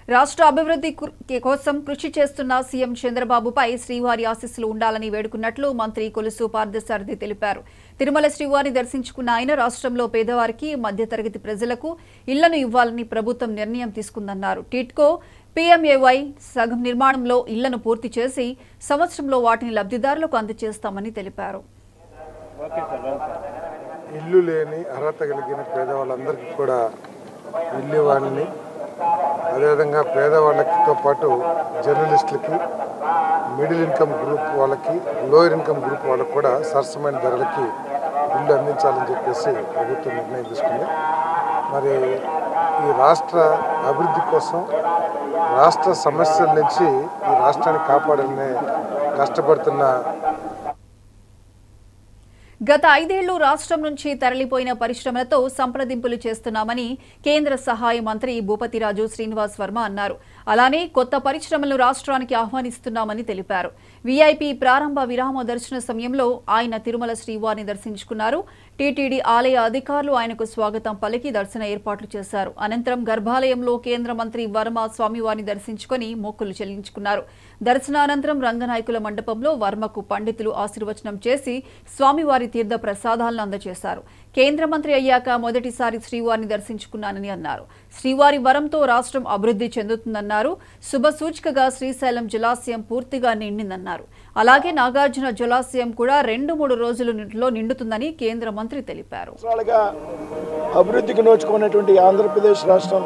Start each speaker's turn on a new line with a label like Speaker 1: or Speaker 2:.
Speaker 1: రాష్ట్ర అభివృద్ధి కు- కోసం కృషి చేస్తున్న సీఎం చంద్రబాబుపై శ్రీవారి ఆశీస్సులు ఉండాలని వేడుకున్నట్లు మంత్రి కొలుసు పార్థసారథి తెలిపారు తిరుమల శ్రీవారిని దర్శించుకున్న ఆయన రాష్ట్రంలో పేదవారికి మధ్యతరగతి ప్రజలకు ఇళ్లను ఇవ్వాలని ప్రభుత్వం నిర్ణయం తీసుకుందన్నారు టిట్కో పీఎంఏవై సగం నిర్మాణంలో ఇళ్లను పూర్తి చేసి సంవత్సరంలో వాటిని లబ్ధిదారులకు అందజేస్తామని తెలిపారు
Speaker 2: ఇల్లు లేని అర్హత కలిగిన పేదవాళ్ళందరికీ కూడా ఇల్లు ఇవ్వాలని అదేవిధంగా పేదవాళ్ళతో పాటు జర్నలిస్టులకి మిడిల్ ఇన్కమ్ గ్రూప్ వాళ్ళకి లోయర్ ఇన్కమ్ గ్రూప్ వాళ్ళకి కూడా సరసమైన ధరలకి ఇల్లు అందించాలని చెప్పేసి ప్రభుత్వం నిర్ణయం తీసుకుంది మరి ఈ రాష్ట్ర అభివృద్ధి కోసం రాష్ట్ర సమస్యల నుంచి ఈ రాష్ట్రాన్ని కాపాడాలని కష్టపడుతున్న
Speaker 1: గత ఐదేళ్లు రాష్ట్రం నుంచి తరలిపోయిన పరిశ్రమలతో సంప్రదింపులు చేస్తున్నామని కేంద్ర సహాయ మంత్రి భూపతిరాజు శ్రీనివాస్ వర్మ అన్నారు అలానే కొత్త పరిశ్రమలను రాష్ట్రానికి ఆహ్వానిస్తున్నామని తెలిపారు వీఐపీ ప్రారంభ విరామ దర్శన సమయంలో ఆయన తిరుమల శ్రీవారిని దర్శించుకున్నారు టీటీడీ ఆలయ అధికారులు ఆయనకు స్వాగతం పలికి దర్శన ఏర్పాట్లు చేశారు అనంతరం గర్భాలయంలో కేంద్ర మంత్రి వర్మ స్వామివారిని దర్శించుకొని మొక్కులు చెల్లించుకున్నారు దర్శనానంతరం రంగనాయకుల మండపంలో వర్మకు పండితులు ఆశీర్వచనం చేసి స్వామివారి తీర్థ ప్రసాదాలను అందజేశారు కేంద్ర మంత్రి అయ్యాక మొదటిసారి శ్రీవారిని దర్శించుకున్నానని అన్నారు శ్రీవారి వరంతో రాష్ట్రం అభివృద్ధి చెందుతుందన్నారు శుభ సూచికగా శ్రీశైలం జలాశయం పూర్తిగా నిండిందన్నారు అలాగే నాగార్జున జలాశయం కూడా రెండు మూడు రోజులలో నిండుతుందని కేంద్ర మంత్రి తెలిపారు
Speaker 3: సంవత్సరాలుగా అభివృద్ధికి నోచుకున్నటువంటి ఆంధ్రప్రదేశ్ రాష్ట్రం